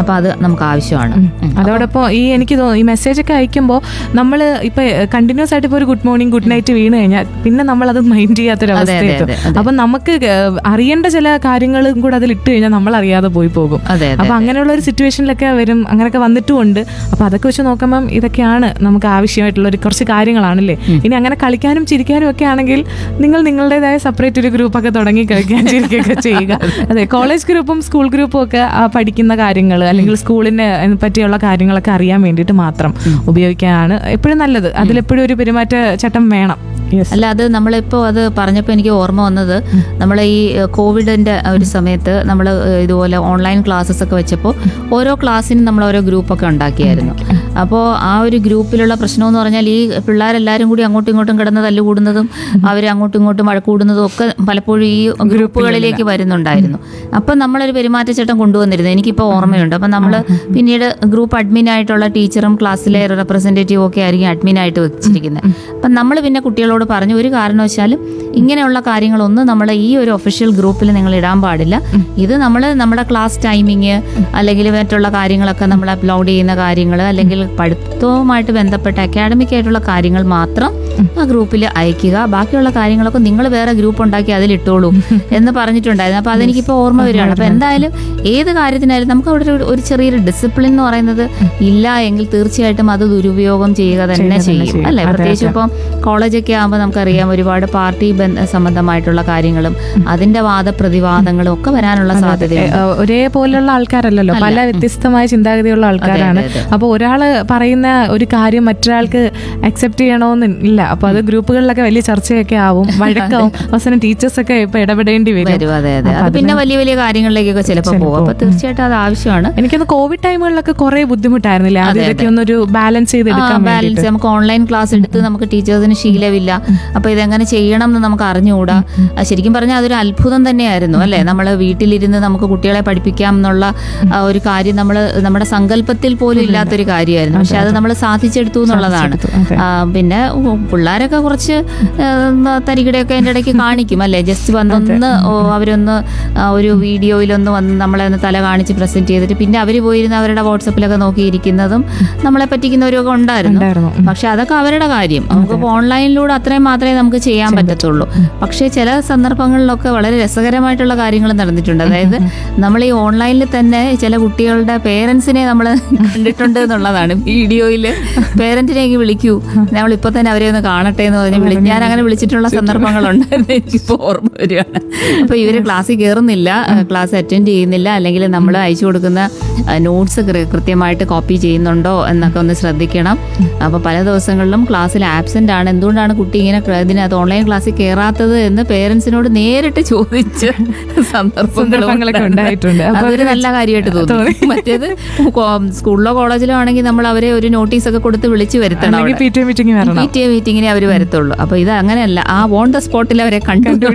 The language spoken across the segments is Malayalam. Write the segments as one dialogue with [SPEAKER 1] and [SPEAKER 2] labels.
[SPEAKER 1] അപ്പൊ അത് നമുക്ക് ആവശ്യമാണ് ഉം.
[SPEAKER 2] അതോടൊപ്പം ഈ എനിക്ക് തോന്നുന്നു ഈ മെസ്സേജ് ഒക്കെ അയക്കുമ്പോൾ നമ്മൾ ഇപ്പൊ കണ്ടിന്യൂസ് ആയിട്ട് ഇപ്പോൾ ഒരു ഗുഡ് മോർണിംഗ് ഗുഡ് നൈറ്റ് വീണ് കഴിഞ്ഞാൽ പിന്നെ നമ്മൾ അത് മൈൻഡ് ചെയ്യാത്തൊരു
[SPEAKER 1] അതെ,
[SPEAKER 2] അവസ്ഥ
[SPEAKER 1] അതെ,
[SPEAKER 2] എത്തും
[SPEAKER 1] അതെ, അതെ.
[SPEAKER 2] അപ്പൊ നമുക്ക് ഏഹ്, അറിയേണ്ട ചില കാര്യങ്ങളും കൂടെ അതിൽ ഇട്ട് കഴിഞ്ഞാൽ നമ്മൾ അറിയാതെ പോയി പോകും
[SPEAKER 1] അതെ അതെ
[SPEAKER 2] അപ്പൊ അങ്ങനെയുള്ള ഒരു സിറ്റുവേഷനിലൊക്കെ വരും അങ്ങനെയൊക്കെ വന്നിട്ടുമുണ്ട് അപ്പൊ അതൊക്കെ വെച്ച് നോക്കുമ്പം ഇതൊക്കെയാണ് നമുക്ക് ആവശ്യമായിട്ടുള്ള ഒരു കുറച്ച് കാര്യങ്ങളാണല്ലേ ഇനി അങ്ങനെ കളിക്കാനും ചിരിക്കാനും ഒക്കെ ആണെങ്കിൽ നിങ്ങൾ നിങ്ങളുടേതായ സെപ്പറേറ്റ് ഒരു ഗ്രൂപ്പൊക്കെ തുടങ്ങി കളിക്കാൻ ചിരിക്കുകയൊക്കെ ചെയ്യുക അതെ കോളേജ് ഗ്രൂപ്പും സ്കൂൾ ഗ്രൂപ്പും ഒക്കെ ആ, പഠിക്കുന്ന കാര്യങ്ങൾ അല്ലെങ്കിൽ സ്കൂളിനെ പറ്റിയുള്ള കാര്യങ്ങളൊക്കെ അറിയാൻ വേണ്ടിയിട്ട് മാത്രം ഉപയോഗിക്കാനാണ് എപ്പോഴും നല്ലത് അതിലെപ്പോഴും ഒരു പെരുമാറ്റ ചട്ടം വേണം യെസ്
[SPEAKER 1] അല്ല അത് നമ്മളിപ്പോൾ അത് പറഞ്ഞപ്പോൾ എനിക്ക് ഓർമ്മ വന്നത് നമ്മൾ ഈ ഏഹ്, കോവിഡിന്റെ ആ ഒരു സമയത്ത് നമ്മൾ ഇതുപോലെ ഓൺലൈൻ ക്ലാസ്സസ് ഒക്കെ വെച്ചപ്പോൾ ഓരോ ക്ലാസ്സിനും നമ്മൾ ഓരോ ഗ്രൂപ്പൊക്കെ ഉണ്ടാക്കിയായിരുന്നു അപ്പോൾ ആ ഒരു ഗ്രൂപ്പിലുള്ള പ്രശ്നം എന്ന് പറഞ്ഞാൽ ഈ പിള്ളേരെല്ലാവരും കൂടി അങ്ങോട്ടും ഇങ്ങോട്ടും കിടന്ന് തല്ലുകൂടുന്നതും അവർ അങ്ങോട്ടും ഇങ്ങോട്ടും വഴക്കൂടുന്നതും ഒക്കെ പലപ്പോഴും ഈ ഗ്രൂപ്പുകളിലേക്ക് വരുന്നുണ്ടായിരുന്നു അപ്പം നമ്മളൊരു പെരുമാറ്റച്ചട്ടം കൊണ്ടുവന്നിരുന്നു എനിക്കിപ്പോൾ ഓർമ്മയുണ്ട് അപ്പം നമ്മൾ പിന്നീട് ഗ്രൂപ്പ് അഡ്മിൻ ആയിട്ടുള്ള ടീച്ചറും ക്ലാസ്സിലെ റെപ്രസെൻറ്റേറ്റീവും ഒക്കെ ആയിരിക്കും അഡ്മിൻ ആയിട്ട് വെച്ചിരിക്കുന്നത് അപ്പം നമ്മൾ പിന്നെ കുട്ടികളോട് പറഞ്ഞു ഒരു കാരണവശാലും ഇങ്ങനെയുള്ള കാര്യങ്ങളൊന്നും നമ്മൾ ഈ ഒരു ഒഫീഷ്യൽ ഗ്രൂപ്പിൽ നിങ്ങൾ ഇടാൻ പാടില്ല ഇത് നമ്മൾ നമ്മുടെ ക്ലാസ് ടൈമിങ് അല്ലെങ്കിൽ മറ്റുള്ള കാര്യങ്ങളൊക്കെ നമ്മൾ അപ്ലോഡ് ചെയ്യുന്ന കാര്യങ്ങൾ അല്ലെങ്കിൽ പഠിത്തവുമായിട്ട് ബന്ധപ്പെട്ട അക്കാഡമിക് ആയിട്ടുള്ള കാര്യങ്ങൾ മാത്രം ആ ഗ്രൂപ്പിൽ അയക്കുക ബാക്കിയുള്ള കാര്യങ്ങളൊക്കെ നിങ്ങൾ വേറെ ഗ്രൂപ്പ് ഉണ്ടാക്കി അതിലിട്ടോളൂ എന്ന് പറഞ്ഞിട്ടുണ്ടായിരുന്നു അപ്പോൾ അതെനിക്കിപ്പോൾ ഓർമ്മ വരികയാണ് അപ്പോൾ എന്തായാലും ഏത് കാര്യത്തിനായാലും നമുക്ക് അവിടെ ഒരു- ഒരു ചെറിയൊരു ഡിസിപ്ലിൻ എന്ന് പറയുന്നത് ഇല്ല എങ്കിൽ തീർച്ചയായിട്ടും അത് ദുരുപയോഗം ചെയ്യുക തന്നെ ചെയ്യും അല്ലേ പ്രത്യേകിച്ച് ഇപ്പം കോളേജൊക്കെ ആകുമ്പോൾ നമുക്കറിയാം ഒരുപാട് പാർട്ടി ബന്ധ സംബന്ധമായിട്ടുള്ള കാര്യങ്ങളും അതിന്റെ വാദപ്രതിവാദങ്ങളും ഒക്കെ വരാനുള്ള സാധ്യതയുണ്ട്
[SPEAKER 2] ഏഹ് ഒരേപോലുള്ള ആൾക്കാരല്ലല്ലോ പല വ്യത്യസ്തമായ ചിന്താഗതിയുള്ള ആൾക്കാരാണ്
[SPEAKER 1] അതെ, അതെ.
[SPEAKER 2] അപ്പോൾ ഒരാള് പറയുന്ന ഒരു കാര്യം മറ്റൊരാൾക്ക് അക്സെപ്റ്റ് ചെയ്യണമെന്ന് ഇല്ല അപ്പൊ അത് ഗ്രൂപ്പുകളിലൊക്കെ വലിയ ചർച്ചയൊക്കെ ആവും വഴക്കാവും അവസാനം ടീച്ചേഴ്സ് ഒക്കെ ഇപ്പൊ ഇടപെടേണ്ടി വരും
[SPEAKER 1] വരും അതെ അതെ അത് പിന്നെ വലിയ വലിയ കാര്യങ്ങളിലേക്കൊക്കെ ചിലപ്പോൾ പോകും അപ്പൊ തീർച്ചയായിട്ടും അത് ആവശ്യമാണ്
[SPEAKER 2] എനിക്കൊന്ന് കോവിഡ് ടൈമുകളിലൊക്കെ കുറെ ബുദ്ധിമുട്ടായിരുന്നില്ല അത് ഇതൊക്കെ ഒന്നൊരു ബാലൻസ് ചെയ്തെടുക്കാൻ
[SPEAKER 1] ബാലൻസ്
[SPEAKER 2] വേണ്ടിയിട്ട്
[SPEAKER 1] നമുക്ക് ഓൺലൈൻ ക്ലാസ് എടുത്ത് നമുക്ക് ടീച്ചേഴ്സിന് ശീലമില്ല അപ്പൊ ഇതെങ്ങനെ ചെയ്യണം എന്ന് നമുക്ക് അറിഞ്ഞുകൂടാ അത് ശരിക്കും പറഞ്ഞാൽ അതൊരു അത്ഭുതം തന്നെയായിരുന്നു അല്ലെ നമ്മൾ വീട്ടിലിരുന്ന് നമുക്ക് കുട്ടികളെ പഠിപ്പിക്കാം എന്നുള്ള ആ, ഒരു കാര്യം നമ്മൾ നമ്മുടെ സങ്കല്പത്തിൽ പോലും ഇല്ലാത്തൊരു കാര്യമായിരുന്നു പക്ഷെ അത് നമ്മൾ സാധിച്ചെടുത്തു എന്നുള്ളതാണ്
[SPEAKER 2] അതെ.
[SPEAKER 1] ആ, പിന്നെ ഉ, പിള്ളേരൊക്കെ കുറച്ച് ആ, തരികിടയൊക്കെ അതിൻ്റെ ഇടയ്ക്ക് കാണിക്കും അല്ലേ ജസ്റ്റ് വന്നൊന്ന് ഓ, അവരൊന്ന് ആ, ഒരു വീഡിയോയിലൊന്ന് വന്ന് നമ്മളെ ഒന്ന് തല കാണിച്ച് പ്രസന്റ് ചെയ്തിട്ട് പിന്നെ അവർ പോയിരുന്ന് അവരുടെ വാട്സപ്പിലൊക്കെ നോക്കിയിരിക്കുന്നതും നമ്മളെ പറ്റിക്കുന്നവരും ഒക്കെ ഉണ്ടായിരുന്നു
[SPEAKER 2] ഉണ്ടായിരുന്നു
[SPEAKER 1] പക്ഷെ അതൊക്കെ അവരുടെ കാര്യം നമുക്കിപ്പോൾ ഓൺലൈനിലൂടെ അത്രയും മാത്രമേ നമുക്ക് ചെയ്യാൻ പറ്റത്തുള്ളൂ പക്ഷേ ചില സന്ദർഭങ്ങളിലൊക്കെ വളരെ രസകരമായിട്ടുള്ള കാര്യങ്ങൾ നടന്നിട്ടുണ്ട് അതായത് നമ്മൾ ഈ ഓൺലൈനിൽ തന്നെ ചില കുട്ടികളുടെ പേരൻസിനെ നമ്മൾ കണ്ടിട്ടുണ്ട് എന്നുള്ളതാണ് വീഡിയോയിൽ പേരന്റിനെ എങ്കിൽ വിളിക്കൂ നമ്മൾ ഇപ്പൊ തന്നെ അവരെ ഒന്ന് കാണട്ടെ എന്ന് പറഞ്ഞ് വിളി ഞാൻ അങ്ങനെ വിളിച്ചിട്ടുള്ള സന്ദർഭങ്ങളുണ്ടായിരുന്നു എനിക്കിപ്പോൾ ഓർമ്മ വരികയാണ് അപ്പൊ ഇവര് ക്ലാസ്സിൽ കയറുന്നില്ല ക്ലാസ് അറ്റൻഡ് ചെയ്യുന്നില്ല അല്ലെങ്കിൽ നമ്മൾ അയച്ചു കൊടുക്കുന്ന നോട്ട്സ് കൃത്യമായിട്ട് കോപ്പി ചെയ്യുന്നുണ്ടോ എന്നൊക്കെ ഒന്ന് ശ്രദ്ധിക്കണം അപ്പൊ പല ദിവസങ്ങളിലും ക്ലാസ്സിൽ ആബ്സെന്റ് ആണ് എന്തുകൊണ്ടാണ് കുട്ടി ഇങ്ങനെ ക്ര- ഇതിനകത്ത് ഓൺലൈൻ ക്ലാസ്സിൽ കയറാത്തത് എന്ന് പേരൻസിനോട് നേരിട്ട് ചോദിച്ച്
[SPEAKER 2] സന്ദർഭങ്ങളൊക്കെ
[SPEAKER 1] സന്ദർഭങ്ങളൊക്കെ
[SPEAKER 2] ഉണ്ടായിട്ടുണ്ട്. അപ്പൊ
[SPEAKER 1] അതൊരു നല്ല കാര്യമായിട്ട് തോന്നി മറ്റേത് കോ- സ്കൂളിലോ കോളേജിലോ ആണെങ്കിൽ നമ്മൾ അവരെ ഒരു നോട്ടീസ് ഒക്കെ കൊടുത്ത് വിളിച്ചു വരുത്തണം
[SPEAKER 2] അല്ലെങ്കിൽ പി ടി എ മീറ്റിംഗ് വരണം
[SPEAKER 1] പി ടി എ മീറ്റിങ്ങിനെ അവർ വരത്തുള്ളൂ അപ്പൊ ഇത് അങ്ങനെയല്ല ആ ഓൺ ദ സ്പോട്ടിൽ അവരെ കണ്ടു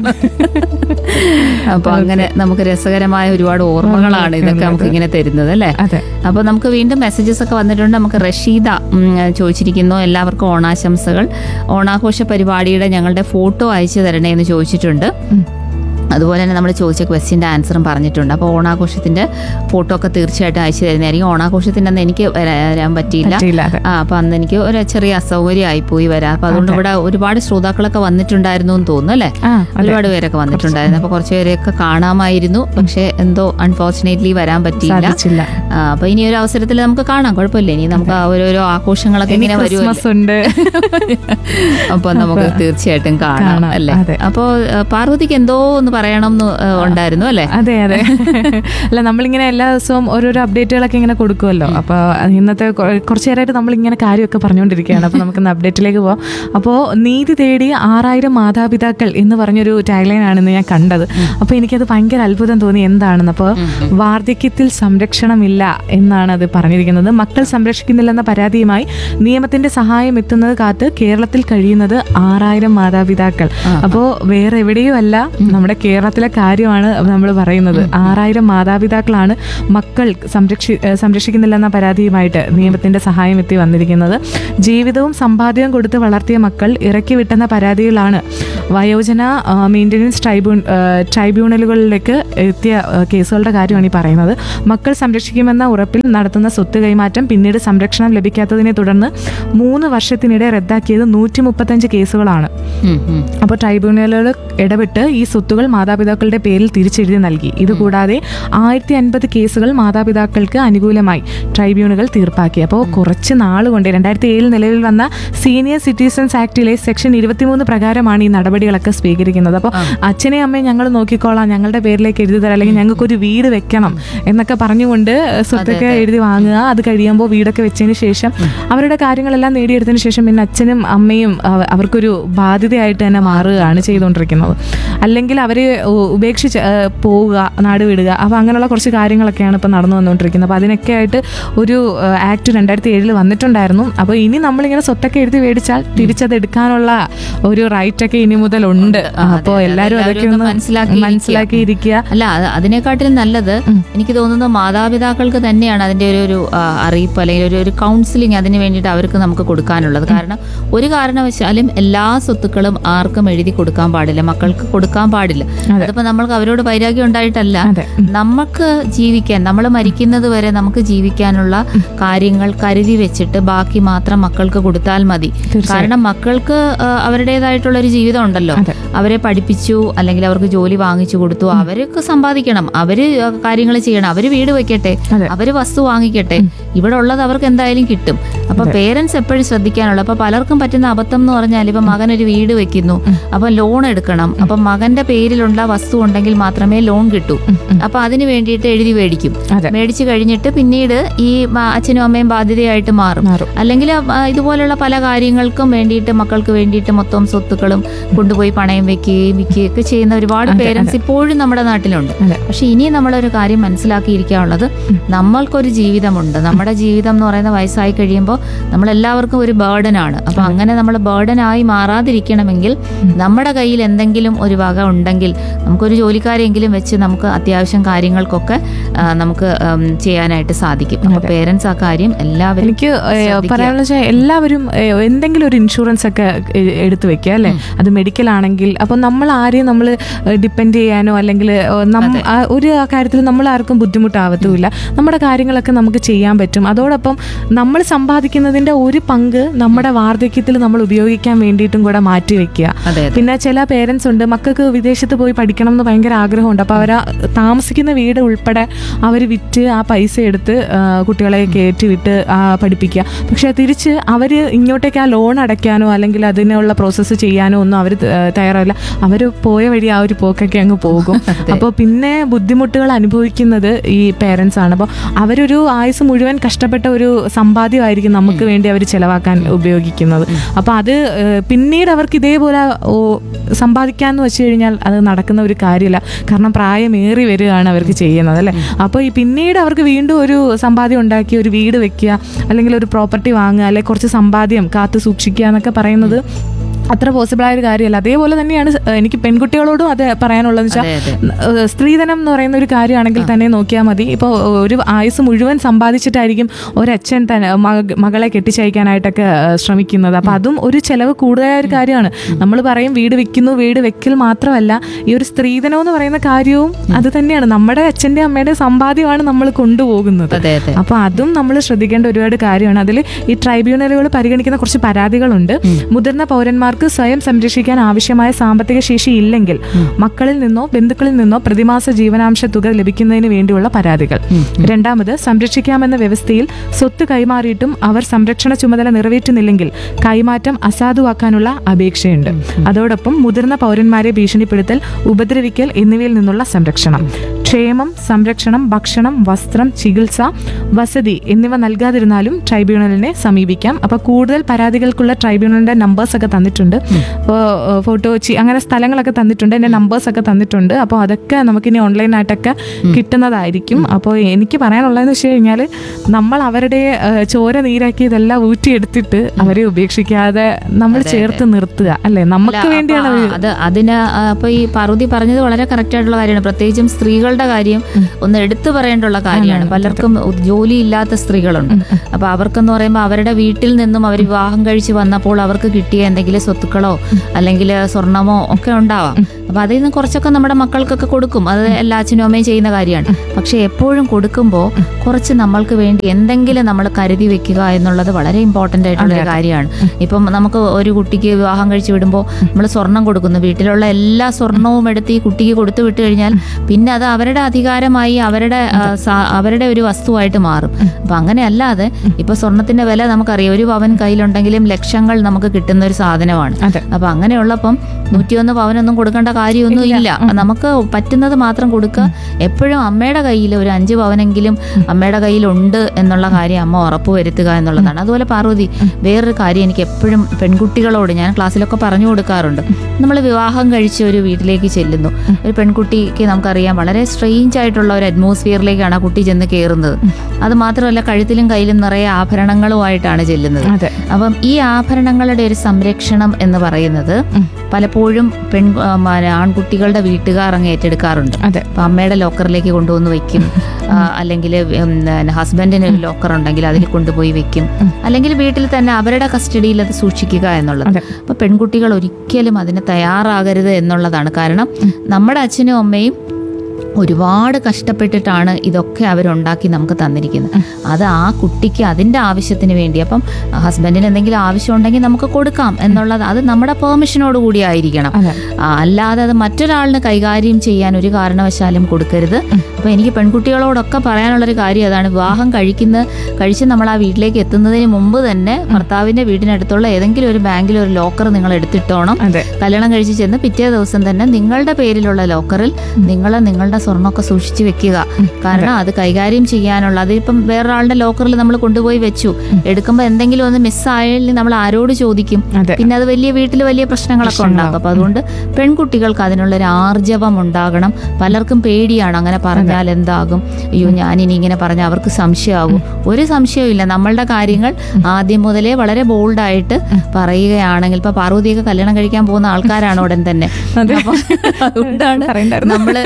[SPEAKER 1] അപ്പൊ അങ്ങനെ നമുക്ക് രസകരമായ ഒരുപാട് ഓർമ്മകളാണ് ഇതൊക്കെ നമുക്ക് ഇങ്ങനെ തരുന്നത് അല്ലേ
[SPEAKER 2] അതെ
[SPEAKER 1] അപ്പോൾ നമുക്ക് വീണ്ടും മെസ്സേജസ് ഒക്കെ വന്നിട്ടുണ്ട് നമുക്ക് റഷീദ ഉം, ചോദിച്ചിരിക്കുന്നു എല്ലാവർക്കും ഓണാശംസകൾ ഓണാഘോഷ പരിപാടിയുടെ ഞങ്ങളുടെ ഫോട്ടോ അയച്ചു തരണേ എന്ന് ചോദിച്ചിട്ടുണ്ട് അതുപോലെ തന്നെ നമ്മൾ ചോദിച്ച ക്വസ്റ്റ്യൻ്റെ ആൻസറും പറഞ്ഞിട്ടുണ്ട് അപ്പോൾ ഓണാഘോഷത്തിന്റെ ഫോട്ടോ ഒക്കെ തീർച്ചയായിട്ടും അയച്ചു തരുന്നതായിരിക്കും ഓണാഘോഷത്തിൻ്റെ അന്ന് എനിക്ക് വരാ- വരാൻ പറ്റിയില്ല
[SPEAKER 2] പറ്റിയില്ല അതെ
[SPEAKER 1] ആ അപ്പൊ അന്ന് എനിക്ക് ഒരു ചെറിയ അസൗകര്യമായി പോയി വരാം അപ്പൊ അതുകൊണ്ട് ഇവിടെ ഒരുപാട് ശ്രോതാക്കളൊക്കെ വന്നിട്ടുണ്ടായിരുന്നു എന്ന് തോന്നുന്നു അല്ലേ
[SPEAKER 2] ആ
[SPEAKER 1] ഒരുപാട് പേരൊക്കെ വന്നിട്ടുണ്ടായിരുന്നു അപ്പൊ കുറച്ച് പേരെയൊക്കെ കാണാമായിരുന്നു പക്ഷെ എന്തോ അൺഫോർച്ചുനേറ്റ്ലി വരാൻ പറ്റിയില്ല
[SPEAKER 2] സാധിച്ചില്ല
[SPEAKER 1] ആ, അപ്പൊ ഇനി ഒരു അവസരത്തിൽ നമുക്ക് കാണാം കുഴപ്പമില്ല ഇനി നമുക്ക് ആ ഓരോരോ ആഘോഷങ്ങളൊക്കെ
[SPEAKER 2] ഇനി
[SPEAKER 1] ഇങ്ങനെ വരുമല്ലോ
[SPEAKER 2] ക്രിസ്മസ് ഉണ്ട്
[SPEAKER 1] അപ്പൊ നമുക്ക് തീർച്ചയായിട്ടും കാണാം
[SPEAKER 2] കാണാം,
[SPEAKER 1] അല്ലേ
[SPEAKER 2] അതെ.
[SPEAKER 1] അപ്പോ ആ, പാർവതിക്ക് എന്തോ ഒന്ന് പറയണം എന്ന് ആ, ഉണ്ടായിരുന്നു അല്ലേ
[SPEAKER 2] അതെ അതെ അല്ല നമ്മളിങ്ങനെ എല്ലാ ദിവസവും ഓരോരോ അപ്ഡേറ്റുകളൊക്കെ ഇങ്ങനെ കൊടുക്കുമല്ലോ അപ്പൊ ഇന്നത്തെ കൊ- കുറച്ച് നേരമായിട്ട് നമ്മൾ ഇങ്ങനെ കാര്യമൊക്കെ പറഞ്ഞുകൊണ്ടിരിക്കുകയാണ് അപ്പൊ നമുക്ക് അപ്ഡേറ്റിലേക്ക് പോവാം അപ്പോൾ നീതി തേടി ആറായിരം മാതാപിതാക്കൾ എന്ന് പറഞ്ഞൊരു ടാഗ്ലൈൻ ആണെന്ന് ഞാൻ കണ്ടത് അപ്പോൾ എനിക്കത് ഭയങ്കര അത്ഭുതം തോന്നി എന്താണെന്ന് അപ്പോൾ വാർദ്ധക്യത്തിൽ സംരക്ഷണമില്ല എന്നാണ് അത് പറഞ്ഞിരിക്കുന്നത് മക്കൾ സംരക്ഷിക്കുന്നില്ലെന്ന പരാതിയുമായി നിയമത്തിന്റെ സഹായം എത്തുന്നത് കാത്ത് കേരളത്തിൽ കഴിയുന്നത് ആറായിരം മാതാപിതാക്കൾ അപ്പോൾ വേറെ എവിടെയും അല്ല നമ്മുടെ കേരളത്തിലെ കാര്യമാണ് നമ്മൾ പറയുന്നത് ആറായിരം മാതാപിതാക്കളാണ് മക്കൾ സംരക്ഷി ഏഹ് സംരക്ഷിക്കുന്നില്ലെന്ന പരാതിയുമായിട്ട് നിയമത്തിന്റെ സഹായം എത്തി വന്നിരിക്കുന്നത് ജീവിതവും സമ്പാദ്യവും കൊടുത്ത് വളർത്തിയ മക്കൾ ഇറക്കി വിട്ടെന്ന പരാതികളാണ് വയോജന മെയിൻ്റനൻസ് ട്രൈബ്യൂൺ ഏഹ് ട്രൈബ്യൂണലുകളിലേക്ക് എത്തിയ ഏഹ് കേസുകളുടെ കാര്യമാണ് ഈ പറയുന്നത് മക്കൾ സംരക്ഷിക്കുമെന്ന ഉറപ്പിൽ നടത്തുന്ന സ്വത്ത് കൈമാറ്റം പിന്നീട് സംരക്ഷണം ലഭിക്കാത്തതിനെ തുടർന്ന് മൂന്ന് വർഷത്തിനിടെ റദ്ദാക്കിയത് നൂറ്റി മുപ്പത്തഞ്ച് കേസുകളാണ്
[SPEAKER 1] ഉം, ഉം.
[SPEAKER 2] അപ്പോൾ ട്രൈബ്യൂണലുകൾ ഇടപെട്ട് ഈ സ്വത്തുകൾ മാതാപിതാക്കളുടെ പേരിൽ തിരിച്ചെഴുതി നൽകി ഇതുകൂടാതെ ആയിരത്തി അൻപത് കേസുകൾ മാതാപിതാക്കൾക്ക് അനുകൂലമായി ട്രൈബ്യൂണലുകൾ തീർപ്പാക്കി അപ്പോൾ കുറച്ച് നാൾ കൊണ്ട് രണ്ടായിരത്തി ഏഴിൽ നിലവിൽ വന്ന സീനിയർ സിറ്റിസൺസ് ആക്ടിലെ സെക്ഷൻ ഇരുപത്തിമൂന്ന് പ്രകാരമാണ് ഈ നടപടികളൊക്കെ സ്വീകരിക്കുന്നത് അപ്പോൾ അച്ഛനെയും അമ്മയും ഞങ്ങൾ നോക്കിക്കോളാം ഞങ്ങളുടെ പേരിലേക്ക് എഴുതി തരാം അല്ലെങ്കിൽ ഞങ്ങൾക്കൊരു വീട് വെക്കണം എന്നൊക്കെ പറഞ്ഞുകൊണ്ട് സ്വത്തൊക്കെ എഴുതി വാങ്ങുക അത് കഴിയുമ്പോൾ വീടൊക്കെ വെച്ചതിന് ശേഷം അവരുടെ കാര്യങ്ങളെല്ലാം നേടിയെടുത്തതിന് ശേഷം പിന്നെ അച്ഛനും അമ്മയും അവ- അവർക്കൊരു ബാധ്യതയായിട്ട് തന്നെ മാറുകയാണ് ചെയ്തുകൊണ്ടിരിക്കുന്നത് അല്ലെങ്കിൽ അവർ ഉപേക്ഷിച്ച് ആ, പോവുക നാട് വിടുക അപ്പോൾ അങ്ങനെയുള്ള കുറച്ച് കാര്യങ്ങളൊക്കെയാണ് ഇപ്പോൾ നടന്നു വന്നുകൊണ്ടിരിക്കുന്നത് അപ്പോൾ അതിനൊക്കെ ആയിട്ട് ഒരു ആക്ട് രണ്ടായിരത്തി ഏഴിൽ വന്നിട്ടുണ്ടായിരുന്നു അപ്പോൾ ഇനി നമ്മളിങ്ങനെ സ്വത്തൊക്കെ എഴുതി മേടിച്ചാൽ തിരിച്ചത് എടുക്കാനുള്ള ഒരു റൈറ്റ് ഒക്കെ ഇനി മുതൽ ഉണ്ട്
[SPEAKER 1] ആ, അതെ,
[SPEAKER 2] അപ്പോൾ
[SPEAKER 1] അതെ.
[SPEAKER 2] എല്ലാവരും
[SPEAKER 1] എല്ലാവരും
[SPEAKER 2] അതൊക്കെ
[SPEAKER 1] ഒന്ന്
[SPEAKER 2] ഒന്ന്
[SPEAKER 1] മനസ്സിലാക്കിയിരിക്കുക.
[SPEAKER 2] മനസ്സിലാക്കിയിരിക്കുക
[SPEAKER 1] അല്ല അത് അതിനെക്കാട്ടിലും നല്ലത് എനിക്ക് തോന്നുന്നു മാതാപിതാക്കൾക്ക് തന്നെയാണ് അതിന്റെ ഒരു ഒരു ആ, അറിയിപ്പ് അല്ലെങ്കിൽ ഒരു ഒരു കൗൺസിലിംഗ് അതിന് വേണ്ടിയിട്ട് അവർക്ക് നമുക്ക് കൊടുക്കാനുള്ളത് കാരണം ഒരു കാരണവശാലും എല്ലാ സ്വത്തുക്കളും ആർക്കും എഴുതി കൊടുക്കാൻ പാടില്ല മക്കൾക്ക് കൊടുക്കാൻ പാടില്ല അതിപ്പോ നമ്മൾക്ക് അവരോട് വൈരാഗ്യം ഉണ്ടായിട്ടല്ല
[SPEAKER 2] അതെ.
[SPEAKER 1] നമുക്ക് ജീവിക്കാൻ നമ്മൾ മരിക്കുന്നത് വരെ നമുക്ക് ജീവിക്കാനുള്ള കാര്യങ്ങൾ കരുതി വെച്ചിട്ട് ബാക്കി മാത്രം മക്കൾക്ക് കൊടുത്താൽ മതി കാരണം മക്കൾക്ക് ആ, അവരുടേതായിട്ടുള്ള ഒരു ജീവിതം ഉണ്ടല്ലോ
[SPEAKER 2] അതെ.
[SPEAKER 1] അവരെ പഠിപ്പിച്ചു അല്ലെങ്കിൽ അവർക്ക് ജോലി വാങ്ങിച്ചു കൊടുത്തു അവർക്ക് സമ്പാദിക്കണം അവര് കാര്യങ്ങൾ ചെയ്യണം അവര് വീട് വെക്കട്ടെ
[SPEAKER 2] അതെ.
[SPEAKER 1] അവര് വസ്തു വാങ്ങിക്കട്ടെ ഇവിടെ ഉള്ളത് അവർക്ക് എന്തായാലും കിട്ടും അപ്പൊ പേരൻസ് എപ്പോഴും ശ്രദ്ധിക്കാനുള്ള അപ്പൊ പലർക്കും പറ്റുന്ന അബദ്ധം എന്ന് പറഞ്ഞാൽ ഇപ്പൊ മകൻ ഒരു വീട് വെക്കുന്നു അപ്പൊ ലോൺ എടുക്കണം അപ്പൊ മകന്റെ പേരിലുള്ള വസ്തു ഉണ്ടെങ്കിൽ മാത്രമേ ലോൺ കിട്ടൂ അപ്പൊ അതിന് വേണ്ടിയിട്ട് എഴുതി മേടിക്കും
[SPEAKER 2] അതെ.
[SPEAKER 1] മേടിച്ചു കഴിഞ്ഞിട്ട് പിന്നീട് ഈ മ- അച്ഛനും അമ്മയും ബാധ്യതയായിട്ട് മാറും
[SPEAKER 2] മാറും.
[SPEAKER 1] അല്ലെങ്കിൽ ആ, ഇതുപോലുള്ള പല കാര്യങ്ങൾക്കും വേണ്ടിയിട്ട് മക്കൾക്ക് വേണ്ടിയിട്ട് മൊത്തം സ്വത്തുക്കളും കൊണ്ടുപോയി പണയം വെക്കുകയും വിൽക്കുകയും ഒക്കെ ചെയ്യുന്ന ഒരുപാട് പേരൻസ് ഇപ്പോഴും നമ്മുടെ നാട്ടിലുണ്ട്
[SPEAKER 2] അതെ.
[SPEAKER 1] പക്ഷെ ഇനി നമ്മളൊരു കാര്യം മനസ്സിലാക്കിയിരിക്കാനുള്ളത് നമ്മൾക്കൊരു ജീവിതമുണ്ട് നമ്മുടെ ജീവിതം എന്ന് പറയുന്ന വയസ്സായി കഴിയുമ്പോൾ നമ്മളെല്ലാവർക്കും ഒരു ബേർഡനാണ് അപ്പൊ അങ്ങനെ നമ്മൾ ബേർഡനായി മാറാതിരിക്കണമെങ്കിൽ നമ്മുടെ കയ്യിൽ എന്തെങ്കിലും ഒരു വക ഉണ്ടെങ്കിൽ നമുക്കൊരു ജോലിക്കാരെങ്കിലും വെച്ച് നമുക്ക് അത്യാവശ്യം കാര്യങ്ങൾക്കൊക്കെ ആ, നമുക്ക് ഉം, ചെയ്യാനായിട്ട് സാധിക്കും അപ്പൊ പേരൻസ് ആ കാര്യം എല്ലാവരും
[SPEAKER 2] എനിക്ക് ഏഹ്,
[SPEAKER 1] ശ്രദ്ധിക്കുക.
[SPEAKER 2] പറയാനുള്ള വെച്ചാൽ എല്ലാവരും ഏഹ്, എന്തെങ്കിലും ഒരു ഇൻഷുറൻസ് ഒക്കെ എ- എടുത്തു വെക്കുക അല്ലേ അത് മെഡിക്കൽ ആണെങ്കിൽ അപ്പോൾ നമ്മൾ ആരെയും നമ്മൾ ഡിപ്പെൻഡ് ചെയ്യാനോ അല്ലെങ്കിൽ ഏഹ്, നം- ആ ഒരു കാര്യത്തിൽ നമ്മൾ ആർക്കും ബുദ്ധിമുട്ടാവത്തുമില്ല നമ്മുടെ കാര്യങ്ങളൊക്കെ നമുക്ക് ചെയ്യാൻ പറ്റും അതോടൊപ്പം നമ്മൾ സമ്പാദിക്കുന്നതിൻ്റെ ഒരു പങ്ക് നമ്മുടെ വാർദ്ധക്യത്തിൽ നമ്മൾ ഉപയോഗിക്കാൻ വേണ്ടിയിട്ടും കൂടെ മാറ്റി വെക്കുക
[SPEAKER 1] അതെ അതെ
[SPEAKER 2] പിന്നെ ചില പേരൻസ് ഉണ്ട് മക്കൾക്ക് വിദേശത്ത് പോയി പഠിക്കണം എന്ന് ഭയങ്കര ആഗ്രഹമുണ്ട് അപ്പോൾ അവർ താമസിക്കുന്ന വീട് ഉൾപ്പെടെ അവർ വിറ്റ് ആ പൈസ എടുത്ത് ആ, കുട്ടികളെ കയറ്റി വിട്ട് ആ, പഠിപ്പിക്കുക പക്ഷേ തിരിച്ച് അവർ ഇങ്ങോട്ടേക്ക് ആ ലോൺ അടയ്ക്കാനോ അല്ലെങ്കിൽ അതിനുള്ള പ്രോസസ്സ് ചെയ്യാനോ ഒന്നും അവർ തയ്യാറാവില്ല അവർ പോയ വഴി ആ ഒരു പോക്കൊക്കെ അങ്ങ് പോകും അപ്പോൾ പിന്നെ ബുദ്ധിമുട്ടുകൾ അനുഭവിക്കുന്നത് ഈ പേരൻസ് ആണ് അപ്പോൾ അവരൊരു ആയുസ് മുഴുവൻ കഷ്ടപ്പെട്ട ഒരു സമ്പാദ്യമായിരിക്കും നമുക്ക് വേണ്ടി അവർ ചിലവാക്കാൻ ഉപയോഗിക്കുന്നത് അപ്പോൾ അത് ഏഹ്, പിന്നീട് അവർക്ക് ഇതേപോലെ ഓ, സമ്പാദിക്കാന്ന് വെച്ച് കഴിഞ്ഞാൽ അത് നടക്കുന്ന ഒരു കാര്യമില്ല കാരണം പ്രായമേറി വരികയാണ് അവർക്ക് ചെയ്യുന്നത് അല്ലേ അപ്പോൾ ഈ പിന്നീട് അവർക്ക് വീണ്ടും ഒരു സമ്പാദ്യം ഉണ്ടാക്കി ഒരു വീട് വെക്കുക അല്ലെങ്കിൽ ഒരു പ്രോപ്പർട്ടി വാങ്ങുക അല്ലെങ്കിൽ കുറച്ച് സമ്പാദ്യം കാത്തു സൂക്ഷിക്കുക എന്നൊക്കെ പറയുന്നത് അത്ര പോസിബിൾ ആയ ഒരു കാര്യമല്ല അതേപോലെ തന്നെയാണ് സ- എനിക്ക് പെൺകുട്ടികളോടും അത് പറയാനുള്ളതെന്ന്
[SPEAKER 1] അതെ, അതെ.
[SPEAKER 2] വെച്ചാൽ ഏഹ് സ്ത്രീധനം എന്ന് പറയുന്ന ഒരു കാര്യമാണെങ്കിൽ തന്നെ നോക്കിയാൽ മതി ഇപ്പോൾ ഒരു ആയുസ് മുഴുവൻ സമ്പാദിച്ചിട്ടായിരിക്കും ഒരച്ഛൻ തന്നെ മക- മകളെ കെട്ടിച്ചയക്കാനായിട്ടൊക്കെ ഏഹ് ശ്രമിക്കുന്നത് അപ്പം അതും ഒരു ചിലവ് കൂടുതലായ ഒരു കാര്യമാണ് നമ്മൾ പറയും വീട് വെക്കുന്നു വീട് വെക്കൽ മാത്രമല്ല ഈ ഒരു സ്ത്രീധനം എന്ന് പറയുന്ന കാര്യവും അത് തന്നെയാണ് നമ്മുടെ അച്ഛൻ്റെ അമ്മയുടെ സമ്പാദ്യമാണ് നമ്മൾ കൊണ്ടുപോകുന്നത്
[SPEAKER 1] അതെ അതെ
[SPEAKER 2] അപ്പോൾ അതും നമ്മൾ ശ്രദ്ധിക്കേണ്ട ഒരുപാട് കാര്യമാണ് അതിൽ ഈ ട്രൈബ്യൂണലുകൾ പരിഗണിക്കുന്ന കുറച്ച് പരാതികളുണ്ട് മുതിർന്ന പൗരന്മാർക്ക് സ്വയം സംരക്ഷിക്കാൻ ആവശ്യമായ സാമ്പത്തിക ശേഷി ഇല്ലെങ്കിൽ മക്കളിൽ നിന്നോ ബന്ധുക്കളിൽ നിന്നോ പ്രതിമാസ ജീവനാംശ തുക ലഭിക്കുന്നതിന് വേണ്ടിയുള്ള പരാതികൾ രണ്ടാമത് സംരക്ഷിക്കാമെന്ന വ്യവസ്ഥയിൽ സ്വത്ത് കൈമാറിയിട്ടും അവർ സംരക്ഷണ ചുമതല നിറവേറ്റുന്നില്ലെങ്കിൽ കൈമാറ്റം അസാധുവാക്കാനുള്ള അപേക്ഷയുണ്ട് അതോടൊപ്പം മുതിർന്ന പൗരന്മാരെ ഭീഷണിപ്പെടുത്തൽ ഉപദ്രവിക്കൽ എന്നിവയിൽ നിന്നുള്ള സംരക്ഷണം ക്ഷേമം സംരക്ഷണം ഭക്ഷണം വസ്ത്രം ചികിത്സ വസതി എന്നിവ നൽകാതിരുന്നാലും ട്രൈബ്യൂണലിനെ സമീപിക്കാം അപ്പോൾ കൂടുതൽ പരാതികൾക്കുള്ള ട്രൈബ്യൂണലിന്റെ നമ്പേഴ്സ് ഒക്കെ തന്നിട്ടുണ്ട് തന്നിട്ടുണ്ട് അപ്പോൾ ഫോട്ടോ വെച്ച് അങ്ങനെ സ്ഥലങ്ങളൊക്കെ തന്നിട്ടുണ്ട് എൻ്റെ നമ്പേഴ്സൊക്കെ തന്നിട്ടുണ്ട് അപ്പോൾ അതൊക്കെ നമുക്കിനി ഓൺലൈനായിട്ടൊക്കെ കിട്ടുന്നതായിരിക്കും അപ്പോൾ എനിക്ക് പറയാനുള്ളതെന്ന് വെച്ച് കഴിഞ്ഞാൽ നമ്മൾ അവരുടെ ഏഹ്, ചോര നീരാക്കി ഇതെല്ലാം ഊറ്റിയെടുത്തിട്ട് അവരെ ഉപേക്ഷിക്കാതെ നമ്മൾ ചേർത്ത് നിർത്തുക അല്ലേ നമുക്ക്
[SPEAKER 1] അല്ല,
[SPEAKER 2] വേണ്ടിയാണ്
[SPEAKER 1] അപ്പൊ
[SPEAKER 2] അവര്
[SPEAKER 1] ആ, അത് അതിന് ആ, അപ്പൊ ഈ പാർവതി പറഞ്ഞത് വളരെ കറക്റ്റ് ആയിട്ടുള്ള കാര്യമാണ് പ്രത്യേകിച്ചും സ്ത്രീകളുടെ കാര്യം ഒന്ന് എടുത്തു പറയേണ്ടുള്ള കാര്യമാണ് പലർക്കും ജോലി ഇല്ലാത്ത സ്ത്രീകളുണ്ട് അപ്പൊ അവർക്കെന്ന് പറയുമ്പോൾ അവരുടെ വീട്ടിൽ നിന്നും അവർ വിവാഹം കഴിച്ച് വന്നപ്പോൾ അവർക്ക് കിട്ടിയ എന്തെങ്കിലും സ്വത്തുക്കളോ അല്ലെങ്കിൽ സ്വർണമോ ഒക്കെ ഉണ്ടാവാം അപ്പൊ അതിൽ നിന്ന് കുറച്ചൊക്കെ നമ്മുടെ മക്കൾക്കൊക്കെ കൊടുക്കും അത് എല്ലാ അച്ഛനും അമ്മയും ചെയ്യുന്ന കാര്യമാണ് പക്ഷെ എപ്പോഴും കൊടുക്കുമ്പോൾ കുറച്ച് നമ്മൾക്ക് വേണ്ടി എന്തെങ്കിലും നമ്മൾ കരുതി വെക്കുക എന്നുള്ളത് വളരെ ഇമ്പോർട്ടന്റ് ആയിട്ടുള്ള ഒരു കാര്യമാണ് ഇപ്പം നമുക്ക് ഒരു കുട്ടിക്ക് വിവാഹം കഴിച്ച് വിടുമ്പോൾ നമ്മൾ സ്വർണം കൊടുക്കുന്നു വീട്ടിലുള്ള എല്ലാ സ്വർണവും എടുത്ത് ഈ കുട്ടിക്ക് കൊടുത്തു വിട്ട് കഴിഞ്ഞാൽ പിന്നെ അത് അവരുടെ അധികാരമായി അവരുടെ ആ, സാ- അവരുടെ ഒരു വസ്തുവായിട്ട് മാറും അപ്പൊ അങ്ങനെ അല്ലാതെ ഇപ്പൊ സ്വർണത്തിന്റെ വില നമുക്കറിയാം ഒരു പവൻ കയ്യിലുണ്ടെങ്കിലും ലക്ഷങ്ങൾ നമുക്ക് കിട്ടുന്ന ഒരു സാധനമാണ്
[SPEAKER 2] അതെ
[SPEAKER 1] അപ്പൊ അങ്ങനെയുള്ളപ്പം നൂറ്റിയൊന്ന് പവനൊന്നും കൊടുക്കേണ്ട കാര്യമൊന്നും ഇല്ല നമുക്ക് പറ്റുന്നത് മാത്രം കൊടുക്കുക എപ്പോഴും അമ്മയുടെ കയ്യിൽ ഒരു അഞ്ച് പവനെങ്കിലും അമ്മയുടെ കയ്യിലുണ്ട് എന്നുള്ള കാര്യം അമ്മ ഉറപ്പ് വരുത്തുക എന്നുള്ളതാണ് അതുപോലെ പാർവതി വേറൊരു കാര്യം എനിക്ക് എപ്പോഴും പെൺകുട്ടികളോട് ഞാൻ ക്ലാസ്സിലൊക്കെ പറഞ്ഞു കൊടുക്കാറുണ്ട് നമ്മൾ വിവാഹം കഴിച്ച് ഒരു വീട്ടിലേക്ക് ചെല്ലുന്നു ഒരു പെൺകുട്ടിക്ക് നമുക്കറിയാം വളരെ സ്ട്രെയിഞ്ച് ആയിട്ടുള്ള ഒരു അറ്റ്മോസ്ഫിയറിലേക്കാണ് ആ കുട്ടി ചെന്ന് കയറുന്നത് അത് മാത്രമല്ല കഴുത്തിലും കയ്യിലും നിറയെ ആഭരണങ്ങളുമായിട്ടാണ് ചെല്ലുന്നത്
[SPEAKER 2] അതെ
[SPEAKER 1] അപ്പം ഈ ആഭരണങ്ങളുടെ ഒരു സംരക്ഷണം എന്ന് പറയുന്നത് പലപ്പോഴും പെൺ ആ, മ- ആൺകുട്ടികളുടെ വീട്ടുകാർ അങ്ങ് ഏറ്റെടുക്കാറുണ്ട്
[SPEAKER 2] അതെ
[SPEAKER 1] അപ്പൊ അമ്മയുടെ ലോക്കറിലേക്ക് കൊണ്ടുവന്ന് വെക്കും അല്ലെങ്കിൽ ഹസ്ബൻഡിന് ഒരു ലോക്കർ ഉണ്ടെങ്കിൽ അതിൽ കൊണ്ടുപോയി വെക്കും അല്ലെങ്കിൽ വീട്ടിൽ തന്നെ അവരുടെ കസ്റ്റഡിയിൽ അത് സൂക്ഷിക്കുക എന്നുള്ളത്
[SPEAKER 2] അതെ.
[SPEAKER 1] അപ്പൊ പെൺകുട്ടികൾ ഒരിക്കലും അതിന് തയ്യാറാകരുത് എന്നുള്ളതാണ് കാരണം നമ്മുടെ അച്ഛനും അമ്മയും ഒരുപാട് കഷ്ടപ്പെട്ടിട്ടാണ് ഇതൊക്കെ അവരുണ്ടാക്കി നമുക്ക് തന്നിരിക്കുന്നത് അത് ആ കുട്ടിക്ക് അതിൻ്റെ ആവശ്യത്തിന് വേണ്ടി അപ്പം ഹസ്ബൻഡിന് എന്തെങ്കിലും ആവശ്യം ഉണ്ടെങ്കിൽ നമുക്ക് കൊടുക്കാം എന്നുള്ളത് അത് നമ്മുടെ പെർമിഷനോട് കൂടി ആയിരിക്കണം
[SPEAKER 2] അതെ
[SPEAKER 1] ആ, അല്ലാതെ അത് മറ്റൊരാളിന് കൈകാര്യം ചെയ്യാൻ ഒരു കാരണവശാലും കൊടുക്കരുത് അപ്പോൾ എനിക്ക് പെൺകുട്ടികളോടൊക്കെ പറയാനുള്ളൊരു കാര്യം അതാണ് വിവാഹം കഴിക്കുന്ന കഴിച്ച് നമ്മൾ ആ വീട്ടിലേക്ക് എത്തുന്നതിന് മുമ്പ് തന്നെ ഭർത്താവിൻ്റെ വീടിനടുത്തുള്ള ഏതെങ്കിലും ഒരു ബാങ്കിൽ ഒരു ലോക്കർ നിങ്ങൾ എടുത്തിട്ടോണം
[SPEAKER 2] അതെ
[SPEAKER 1] കല്യാണം കഴിച്ച് ചെന്ന് പിറ്റേ ദിവസം തന്നെ നിങ്ങളുടെ പേരിലുള്ള ലോക്കറിൽ നിങ്ങൾ നിങ്ങളുടെ സ്വർണ്ണമൊക്കെ സൂക്ഷിച്ചു വെക്കുക കാരണം അത് കൈകാര്യം ചെയ്യാനുള്ള അതിപ്പം വേറൊരാളുടെ ലോക്കറിൽ നമ്മൾ കൊണ്ടുപോയി വെച്ചു എടുക്കുമ്പോൾ എന്തെങ്കിലും ഒന്ന് മിസ്സായാൽ നമ്മൾ ആരോട് ചോദിക്കും
[SPEAKER 2] അതെ
[SPEAKER 1] പിന്നെ അത് വലിയ വീട്ടിൽ വലിയ പ്രശ്നങ്ങളൊക്കെ ഉണ്ടാക്കും അപ്പൊ അതുകൊണ്ട് പെൺകുട്ടികൾക്ക് അതിനുള്ള ഒരു ആർജവം ഉണ്ടാകണം പലർക്കും പേടിയാണ് അങ്ങനെ പറഞ്ഞാൽ എന്താകും അയ്യോ ഞാനിനി ഇങ്ങനെ പറഞ്ഞാൽ അവർക്ക് സംശയമാകും ഒരു സംശയവും ഇല്ല നമ്മളുടെ കാര്യങ്ങൾ ആദ്യം മുതലേ വളരെ ബോൾഡായിട്ട് പറയുകയാണെങ്കിൽ ഇപ്പൊ പാർവതിയൊക്കെ കല്യാണം കഴിക്കാൻ പോകുന്ന ആൾക്കാരാണ് ഉടൻ തന്നെ
[SPEAKER 2] അതെ.
[SPEAKER 1] അപ്പൊ അതുകൊണ്ടാണ്
[SPEAKER 2] പറയണ്ടായിരുന്നു.
[SPEAKER 1] നമ്മള്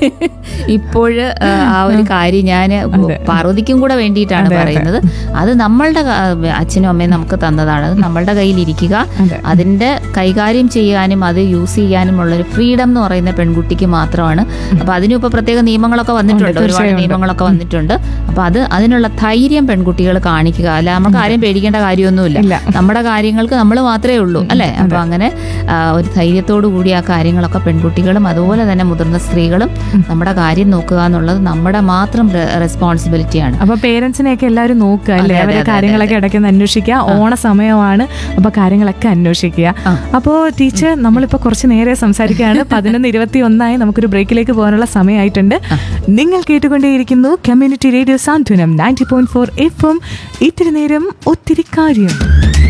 [SPEAKER 1] ഇപ്പോഴ് ആ ഒരു കാര്യം ഞാൻ പാർവതിക്കും കൂടെ വേണ്ടിയിട്ടാണ് പറയുന്നത് അത് നമ്മളുടെ ക- അച്ഛനും അമ്മയും നമുക്ക് തന്നതാണ് അത് നമ്മളുടെ കയ്യിൽ ഇരിക്കുക
[SPEAKER 2] അതെ.
[SPEAKER 1] അതിന്റെ കൈകാര്യം ചെയ്യാനും അത് യൂസ് ചെയ്യാനുമുള്ള ഒരു ഫ്രീഡം എന്ന് പറയുന്ന പെൺകുട്ടിക്ക് മാത്രമാണ് അപ്പൊ അതിനും ഇപ്പൊ പ്രത്യേക നിയമങ്ങളൊക്കെ വന്നിട്ടുണ്ട് ഒരുപാട്
[SPEAKER 2] തീർച്ചയായും ഉണ്ട്.
[SPEAKER 1] നിയമങ്ങളൊക്കെ വന്നിട്ടുണ്ട് അപ്പൊ അത് അതിനുള്ള ധൈര്യം പെൺകുട്ടികൾ കാണിക്കുക അല്ല നമുക്ക് ആരെയും പേടിക്കേണ്ട കാര്യമൊന്നുമില്ല
[SPEAKER 2] ഇല്ല.
[SPEAKER 1] നമ്മുടെ കാര്യങ്ങൾക്ക് നമ്മൾ മാത്രമേ ഉള്ളൂ അല്ലെ അപ്പൊ അങ്ങനെ ആ, ഒരു ധൈര്യത്തോടു കൂടി ആ കാര്യങ്ങളൊക്കെ പെൺകുട്ടികളും അതുപോലെ തന്നെ മുതിർന്ന സ്ത്രീകളും നമ്മുടെ കാര്യം നോക്കുക എന്നുള്ളത് നമ്മുടെ മാത്രം റെസ്പോൺസിബിലിറ്റിയാണ്
[SPEAKER 2] അപ്പൊ പേരൻസിനെയൊക്കെ എല്ലാവരും നോക്കുക അല്ലേ
[SPEAKER 1] അതെ, അതെ,
[SPEAKER 2] അവരെ
[SPEAKER 1] അതെ,
[SPEAKER 2] കാര്യങ്ങളൊക്കെ ഇടയ്ക്കൊന്ന് അന്വേഷിക്കുക ഓണ സമയമാണ് അപ്പൊ കാര്യങ്ങളൊക്കെ അന്വേഷിക്കുക
[SPEAKER 1] ആ.
[SPEAKER 2] അപ്പോ ടീച്ചർ നമ്മളിപ്പോ കുറച്ച് നേരെ സംസാരിക്കുകയാണ് പതിനൊന്ന് ഇരുപത്തി ഒന്നായി നമുക്കൊരു ബ്രേക്കിലേക്ക് പോകാനുള്ള സമയമായിട്ടുണ്ട് നിങ്ങൾ കേട്ടുകൊണ്ടേയിരിക്കുന്നു community radio Santhwanam ninety point four F M ഇത്തിരി നേരം ഒത്തിരി കാര്യം